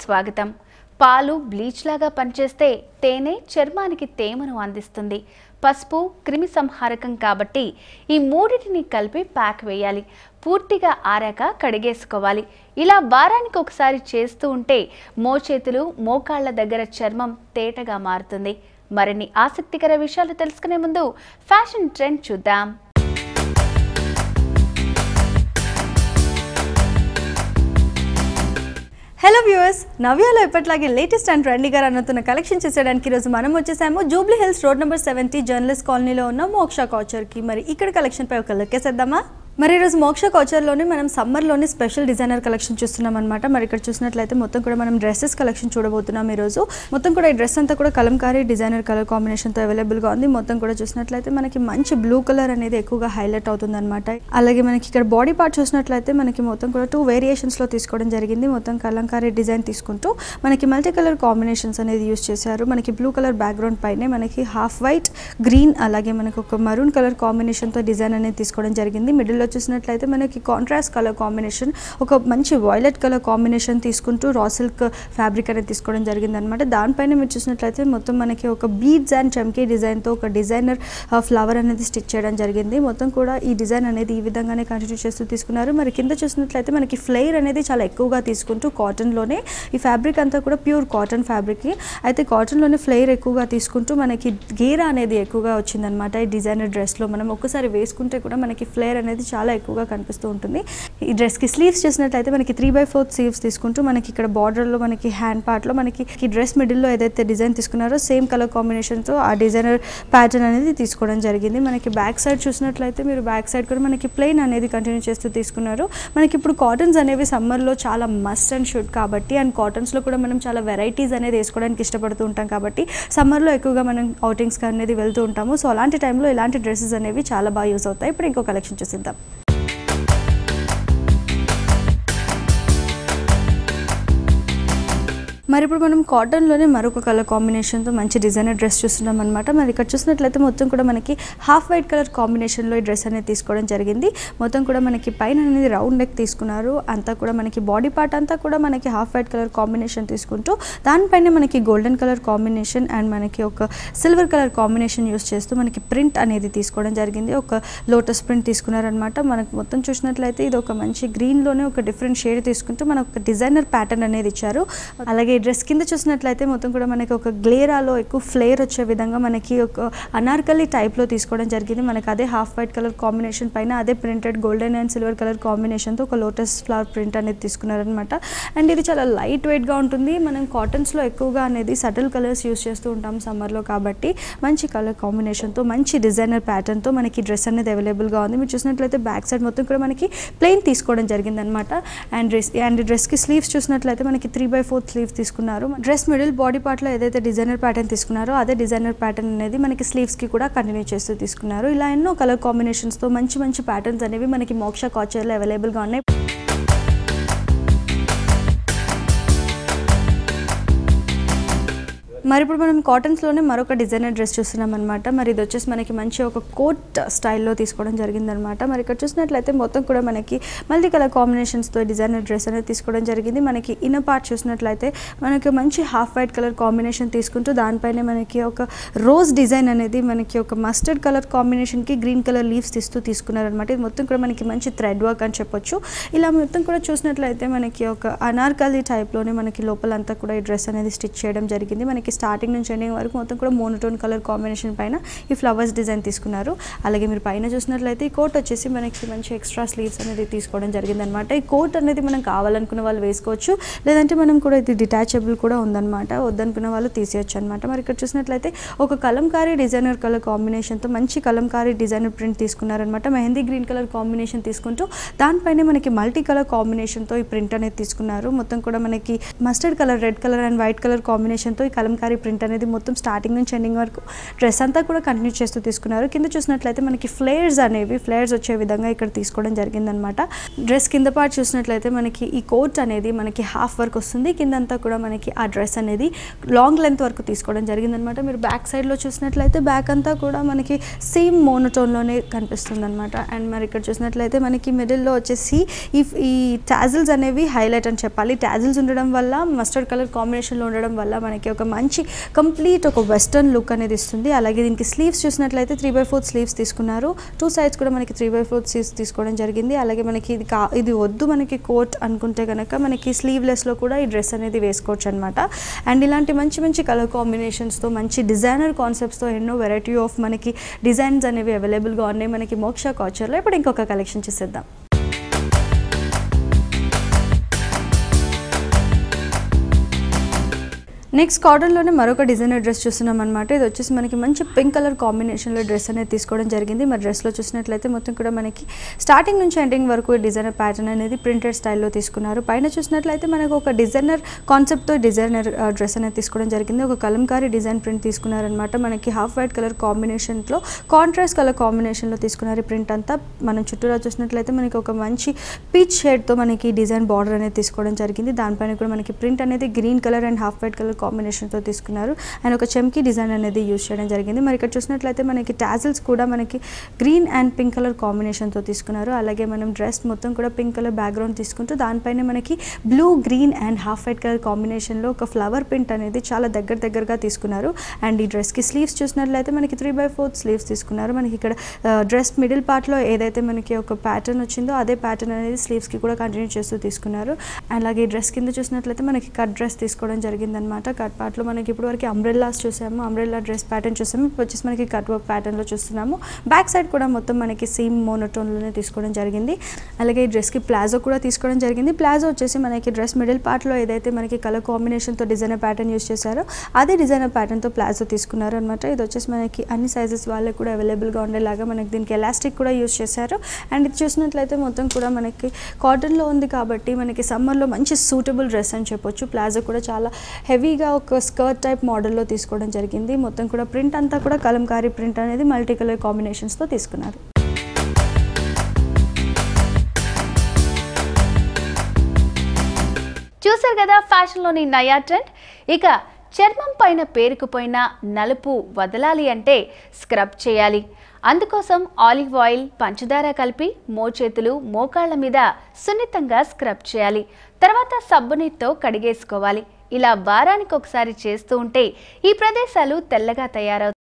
స్వాగతం పాలు బ్లీచ్ లాగా పనిచేస్తే తేనె చర్మానికి తేమను అందిస్తుంది పసుపు క్రిమి సంహారకం కాబట్టి ఈ మూడిటిని కలిపి ప్యాక్ వేయాలి పూర్తిగా ఆరాక కడిగేసుకోవాలి ఇలా వారానికి ఒకసారి చేస్తూ ఉంటే మోచేతులు మోకాళ్ళ దగ్గర చర్మం తేటగా మారుతుంది మరిన్ని ఆసక్తికర విషయాలు తెలుసుకునే ముందు ఫ్యాషన్ ట్రెండ్ చూద్దాం హలో వ్యూవర్స్ నవ్యాలో ఎప్పటిలాగే లేటెస్ట్ అండ్ ట్రెండీగా రన్నుతున్న కలెక్షన్ చేసేయడానికి ఈరోజు మనం వచ్చేసాము Jubilee Hills road number seventy journalist కాలనీలో ఉన్న మోక్ష కౌచర్కి మరి ఇక్కడ కలెక్షన్ పై ఒక లెక్కేసేద్దామా మరి ఈరోజు మోక్ష కౌచర్లోనే మనం సమ్మర్లోనే స్పెషల్ డిజైనర్ కలెక్షన్ చూస్తున్నాం అనమాట మరి ఇక్కడ చూసినట్లయితే మొత్తం కూడా మనం డ్రెస్సెస్ కలెక్షన్ చూడబోతున్నాం ఈరోజు మొత్తం కూడా ఈ డ్రెస్ అంతా కూడా కలంకారీ డిజైనర్ కలర్ కాంబినేషన్తో అవైలబుల్గా ఉంది మొత్తం కూడా చూసినట్లయితే మనకి మంచి బ్లూ కలర్ అనేది ఎక్కువగా హైలైట్ అవుతుంది అనమాట అలాగే మనకి ఇక్కడ బాడీ పార్ట్ చూసినట్లయితే మనకి మొత్తం కూడా టూ వేరియేషన్స్లో తీసుకోవడం జరిగింది మొత్తం కలంకారీ డిజైన్ తీసుకుంటూ మనకి మల్టీ కలర్ కాంబినేషన్స్ అనేది యూస్ చేశారు మనకి బ్లూ కలర్ బ్యాక్గ్రౌండ్ పైనే మనకి హాఫ్ వైట్ గ్రీన్ అలాగే మనకి ఒక మరూన్ కలర్ కాంబినేషన్తో డిజైన్ అనేది తీసుకోవడం జరిగింది మిడిల్లో చూసినట్లయితే మనకి కాంట్రాస్ట్ కలర్ కాంబినేషన్ ఒక మంచి వైలెట్ కలర్ కాంబినేషన్ తీసుకుంటూ రా సిల్క్ ఫ్యాబ్రిక్ అనేది తీసుకోవడం జరిగింది అనమాట దానిపైన మీరు చూసినట్లయితే మొత్తం మనకి ఒక బీడ్స్ అండ్ చమ్కీ డిజైన్తో ఒక డిజైనర్ ఫ్లవర్ అనేది స్టిచ్ చేయడం జరిగింది మొత్తం కూడా ఈ డిజైన్ అనేది ఈ విధంగానే కంటిన్యూ చేస్తూ తీసుకున్నారు మరి కింద చూసినట్లయితే మనకి ఫ్లేర్ అనేది చాలా ఎక్కువగా తీసుకుంటూ కాటన్లోనే ఈ ఫ్యాబ్రిక్ అంతా కూడా ప్యూర్ కాటన్ ఫ్యాబ్రిక్ అయితే కాటన్లోనే ఫ్లేర్ ఎక్కువగా తీసుకుంటూ మనకి గేరా అనేది ఎక్కువగా వచ్చిందనమాట ఈ డిజైనర్ డ్రెస్లో మనం ఒక్కసారి వేసుకుంటే కూడా మనకి ఫ్లేర్ అనేది చాలా ఎక్కువగా కనిపిస్తూ ఉంటుంది ఈ డ్రెస్కి స్లీవ్స్ చూసినట్లయితే మనకి త్రీ బై ఫోర్త్ స్లీవ్స్ తీసుకుంటూ మనకి ఇక్కడ బార్డర్లో మనకి హ్యాండ్ పార్ట్లో మనకి ఈ డ్రెస్ మిడిల్లో ఏదైతే డిజైన్ తీసుకున్నారో సేమ్ కలర్ కాంబినేషన్తో ఆ డిజైనర్ ప్యాటర్న్ అనేది తీసుకోవడం జరిగింది మనకి బ్యాక్ సైడ్ చూసినట్లయితే మీరు బ్యాక్ సైడ్ కూడా మనకి ప్లెయిన్ అనేది కంటిన్యూ చేస్తూ తీసుకున్నారు మనకి ఇప్పుడు కాటన్స్ అనేవి సమ్మర్లో చాలా మస్ట్ అండ్ షుడ్ కాబట్టి అండ్ కాటన్స్లో కూడా మనం చాలా వెరైటీస్ అనేది వేసుకోవడానికి ఇష్టపడుతూ ఉంటాం కాబట్టి సమ్మర్లో ఎక్కువగా మనం అవుటింగ్స్కి అనేది వెళ్తూ ఉంటాము సో అలాంటి టైంలో ఇలాంటి డ్రెస్సెస్ అనేవి చాలా బాగా యూస్ అవుతాయి ఇప్పుడు ఇంకో కలెక్షన్ చూసిద్దాం మరి ఇప్పుడు మనం కాటన్లోనే మరొక కలర్ కాంబినేషన్తో మంచి డిజైనర్ డ్రెస్ చూస్తున్నాం అనమాట మరి ఇక్కడ చూసినట్లయితే మొత్తం కూడా మనకి హాఫ్ వైట్ కలర్ కాంబినేషన్లో ఈ డ్రెస్ అనేది తీసుకోవడం జరిగింది మొత్తం కూడా మనకి పైన అనేది రౌండ్ నెక్ తీసుకున్నారు అంతా కూడా మనకి బాడీ పార్ట్ అంతా కూడా మనకి హాఫ్ వైట్ కలర్ కాంబినేషన్ తీసుకుంటూ దానిపైన మనకి గోల్డెన్ కలర్ కాంబినేషన్ అండ్ మనకి ఒక సిల్వర్ కలర్ కాంబినేషన్ యూస్ చేస్తూ మనకి ప్రింట్ అనేది తీసుకోవడం జరిగింది ఒక లోటస్ ప్రింట్ తీసుకున్నారనమాట మనకు మొత్తం చూసినట్లయితే ఇది ఒక మంచి గ్రీన్లోనే ఒక డిఫరెంట్ షేడ్ తీసుకుంటూ మనకు ఒక డిజైనర్ ప్యాటర్న్ అనేది ఇచ్చారు అలాగే ఈ డ్రెస్ కింద చూసినట్లయితే మొత్తం కూడా మనకి ఒక గ్లేరాలో ఎక్కువ ఫ్లేర్ వచ్చే విధంగా మనకి ఒక అనార్కలి టైప్లో తీసుకోవడం జరిగింది మనకి అదే హాఫ్ వైట్ కలర్ కాంబినేషన్ పైన అదే printed golden and silver colour కాంబినేషన్తో ఒక లోటస్ ఫ్లవర్ ప్రింట్ అనేది తీసుకున్నారనమాట అండ్ ఇది చాలా లైట్ వెయిట్గా ఉంటుంది మనం కాటన్స్లో ఎక్కువగా అనేది సటిల్ కలర్స్ యూస్ చేస్తూ ఉంటాం సమ్మర్లో కాబట్టి మంచి కలర్ కాంబినేషన్తో మంచి డిజైనర్ ప్యాటర్న్తో మనకి డ్రెస్ అనేది అవైలబుల్గా ఉంది మీరు చూసినట్లయితే బ్యాక్ సైడ్ మొత్తం కూడా మనకి ప్లెయిన్ తీసుకోవడం జరిగిందనమాట అండ్ డ్రెస్ అండ్ డ్రెస్కి స్లీవ్స్ చూసినట్లయితే మనకి త్రీ బై ఫోర్త్ స్లీవ్స్ తీసుకున్నారు డ్రెస్ మిడిల్ బాడీ పార్ట్లో ఏదైతే డిజైనర్ ప్యాటర్న్ తీసుకున్నారో అదే డిజైనర్ ప్యాటర్న్ అనేది మనకి స్లీవ్స్కి కూడా కంటిన్యూ చేస్తూ తీసుకున్నారు ఇలా ఎన్నో కలర్ కాంబినేషన్స్తో మంచి మంచి ప్యాటర్న్స్ అనేవి మనకి మోక్ష కాచర్లో అవైలబుల్గా ఉన్నాయి మరి ఇప్పుడు మనం కాటన్స్లోనే మరొక డిజైనర్ డ్రెస్ చూస్తున్నాం అనమాట మరి ఇది వచ్చేసి మనకి మంచి ఒక కోట్ స్టైల్లో తీసుకోవడం జరిగిందనమాట మరి ఇక్కడ చూసినట్లయితే మొత్తం కూడా మనకి మల్టీ కలర్ కాంబినేషన్స్తో డిజైనర్ డ్రెస్ అనేది తీసుకోవడం జరిగింది మనకి ఇన్నర్ పార్ట్ చూసినట్లయితే మనకి మంచి హాఫ్ వైట్ కలర్ కాంబినేషన్ తీసుకుంటూ దానిపైన మనకి ఒక రోజ్ డిజైన్ అనేది మనకి ఒక మస్టర్డ్ కలర్ కాంబినేషన్కి గ్రీన్ కలర్ లీవ్స్ తీస్తూ తీసుకున్నారనమాట ఇది మొత్తం కూడా మనకి మంచి థ్రెడ్ వర్క్ అని చెప్పొచ్చు ఇలా మొత్తం కూడా చూసినట్లయితే మనకి ఒక అనార్కలి టైప్లోనే మనకి లోపలంతా కూడా ఈ డ్రెస్ అనేది స్టిచ్ చేయడం జరిగింది మనకి స్టార్టింగ్ నుంచి ఎండింగ్ వరకు మొత్తం కూడా మోనోటోన్ కలర్ కాంబినేషన్ పైన ఈ ఫ్లవర్స్ డిజైన్ తీసుకున్నారు అలాగే మీరు పైన చూసినట్లయితే ఈ కోట్ వచ్చేసి మనకి మంచి ఎక్స్ట్రా స్లీవ్స్ అనేది తీసుకోవడం జరిగిందనమాట ఈ కోట్ అనేది మనం కావాలనుకున్న వాళ్ళు వేసుకోవచ్చు లేదంటే మనం కూడా ఇది డిటాచబుల్ కూడా ఉందన్నమాట వద్దనుకున్న వాళ్ళు తీసేయచ్చు అనమాట మరి ఇక్కడ చూసినట్లయితే ఒక కలంకారీ డిజైనర్ కలర్ కాంబినేషన్తో మంచి కలంకారీ డిజైనర్ ప్రింట్ తీసుకున్నారనమాట మెహందీ గ్రీన్ కలర్ కాంబినేషన్ తీసుకుంటూ దానిపైన మనకి మల్టీ కలర్ కాంబినేషన్తో ఈ ప్రింట్ అనేది తీసుకున్నారు మొత్తం కూడా మనకి mustard colour red colour and white colour కాంబినేషన్తో ఈ కలంకారీ కలంకారీ ప్రింట్ అనేది మొత్తం స్టార్టింగ్ నుంచి ఎండింగ్ వరకు డ్రెస్ అంతా కూడా కంటిన్యూ చేస్తూ తీసుకున్నారు కింద చూసినట్లయితే మనకి ఫ్లేయర్స్ అనేవి ఫ్లేయర్స్ వచ్చే విధంగా ఇక్కడ తీసుకోవడం జరిగిందనమాట డ్రెస్ కింద పార్ట్ చూసినట్లయితే మనకి ఈ కోట్ అనేది మనకి హాఫ్ వర్క్ వస్తుంది కిందంతా కూడా మనకి ఆ డ్రెస్ అనేది లాంగ్ లెంత్ వరకు తీసుకోవడం జరిగిందనమాట మీరు బ్యాక్ సైడ్లో చూసినట్లయితే బ్యాక్ అంతా కూడా మనకి సేమ్ మోనోటోన్లోనే కనిపిస్తుంది అనమాట అండ్ మరి ఇక్కడ చూసినట్లయితే మనకి మిడిల్లో వచ్చేసి ఈ ఈ టాజిల్స్ అనేవి హైలైట్ అని చెప్పాలి టాజిల్స్ ఉండడం వల్ల మస్టర్డ్ కలర్ కాంబినేషన్లో ఉండడం వల్ల మనకి ఒక మంచి కంప్లీట్ ఒక వెస్టర్న్ లుక్ అనేది ఇస్తుంది అలాగే దీనికి స్లీవ్స్ చూసినట్లయితే త్రీ బై ఫోర్త్ స్లీవ్స్ తీసుకున్నారు టూ సైడ్స్ కూడా మనకి త్రీ బై ఫోర్త్ స్లీవ్స్ తీసుకోవడం జరిగింది అలాగే మనకి ఇది కా ఇది వద్దు మనకి కోట్ అనుకుంటే కనుక మనకి స్లీవ్లెస్లో కూడా ఈ డ్రెస్ అనేది వేసుకోవచ్చు అనమాట అండ్ ఇలాంటి మంచి మంచి కలర్ కాంబినేషన్స్తో మంచి డిజైనర్ కాన్సెప్ట్స్తో ఎన్నో వెరైటీ ఆఫ్ మనకి డిజైన్స్ అనేవి అవైలబుల్గా ఉన్నాయి మనకి మోక్ష కాచర్లో ఇప్పుడు ఇంకొక కలెక్షన్ చూసేద్దాం నెక్స్ట్ కాటన్లోనే మరొక డిజైనర్ డ్రెస్ చూస్తున్నాం అనమాట ఇది వచ్చేసి మనకి మంచి పింక్ కలర్ కాంబినేషన్లో డ్రెస్ అనేది తీసుకోవడం జరిగింది మరి డ్రెస్లో చూసినట్లయితే మొత్తం కూడా మనకి స్టార్టింగ్ నుంచి ఎండింగ్ వరకు డిజైనర్ ప్యాటర్న్ అనేది ప్రింటెడ్ స్టైల్లో తీసుకున్నారు పైన చూసినట్లయితే మనకు ఒక డిజైనర్ కాన్సెప్ట్తో డిజైనర్ డ్రెస్ అనేది తీసుకోవడం జరిగింది ఒక కలంకారీ డిజైన్ ప్రింట్ తీసుకున్నారనమాట మనకి హాఫ్ వైట్ కలర్ కాంబినేషన్లో కాంట్రాస్ట్ కలర్ కాంబినేషన్లో తీసుకున్నారు ఈ ప్రింట్ అంతా మనం చుట్టూరా చూసినట్లయితే మనకి ఒక మంచి పీచ్ షేడ్తో మనకి డిజైన్ బార్డర్ అనేది తీసుకోవడం జరిగింది దానిపైన కూడా మనకి ప్రింట్ అనేది green colour and half white colour కాంబినేషన్తో తీసుకున్నారు అండ్ ఒక చెమ్కీ డిజైన్ అనేది యూజ్ చేయడం జరిగింది మరి ఇక్కడ చూసినట్లయితే మనకి టాజిల్స్ కూడా మనకి గ్రీన్ అండ్ పింక్ కలర్ కాంబినేషన్తో తీసుకున్నారు అలాగే మనం డ్రెస్ మొత్తం కూడా పింక్ కలర్ బ్యాక్గ్రౌండ్ తీసుకుంటూ దానిపైన మనకి blue green and half white colour కాంబినేషన్లో ఒక ఫ్లవర్ ప్రింట్ అనేది చాలా దగ్గర దగ్గరగా తీసుకున్నారు అండ్ ఈ డ్రెస్కి స్లీవ్స్ చూసినట్లయితే మనకి త్రీ బై ఫోర్త్ స్లీవ్స్ తీసుకున్నారు మనకి ఇక్కడ డ్రెస్ మిడిల్ పార్ట్లో ఏదైతే మనకి ఒక ప్యాటర్న్ వచ్చిందో అదే ప్యాటర్న్ అనేది స్లీవ్స్కి కూడా కంటిన్యూ చేస్తూ తీసుకున్నారు అలాగే ఈ డ్రెస్ కింద చూసినట్లయితే మనకి కట్ డ్రెస్ తీసుకోవడం జరిగిందనమాట కట్ పార్ట్లో మనకి ఇప్పుడు వరకు అంబ్రెల్లాస్ చూసాము అంబ్రెల్లా డ్రెస్ ప్యాటర్న్ చూసాము ఇప్పుడు వచ్చేసి మనకి కట్ వర్క్ ప్యాటర్న్లో చూస్తున్నాము బ్యాక్ సైడ్ కూడా మొత్తం మనకి సేమ్ మోనోటోన్లోనే తీసుకోవడం జరిగింది అలాగే ఈ డ్రెస్కి ప్లాజో కూడా తీసుకోవడం జరిగింది ప్లాజో వచ్చేసి మనకి డ్రెస్ మిడిల్ పార్ట్లో ఏదైతే మనకి కలర్ కాంబినేషన్తో డిజైనర్ ప్యాటర్న్ యూస్ చేశారో అదే డిజైనర్ ప్యాటర్న్తో ప్లాజో తీసుకున్నారు అనమాట ఇది వచ్చేసి మనకి అన్ని సైజెస్ వాళ్ళకి కూడా అవైలబుల్గా ఉండేలాగా మనకి దీనికి ఎలాస్టిక్ కూడా యూస్ చేశారు అండ్ ఇది చూసినట్లయితే మొత్తం కూడా మనకి కాటన్లో ఉంది కాబట్టి మనకి సమ్మర్లో మంచి సూటబుల్ డ్రెస్ అని చెప్పొచ్చు ప్లాజో కూడా చాలా హెవీగా ఒక స్కర్ట్ టైప్ మోడల్లో తీసుకోవడం జరిగింది మొత్తం కూడా ప్రింట్ అంతా కూడా కలంకారీ ప్రింట్ అనేది మల్టీ కలర్ కాంబినేషన్స్తో తీసుకున్నారు చూసారు కదా ఫ్యాషన్లోని నయా ట్రెండ్ ఇక చర్మం పైన పేరుకుపోయిన నలుపు వదలాలి అంటే స్క్రబ్ చేయాలి అందుకోసం ఆలివ్ ఆయిల్ పంచదార కలిపి మోచేతులు మోకాళ్ళ మీద సున్నితంగా స్క్రబ్ చేయాలి తర్వాత సబ్బునీటితో కడిగేసుకోవాలి ఇలా వారానికి ఒకసారి చేస్తూ ఉంటే ఈ ప్రదేశాలు తెల్లగా తయారవుతాయి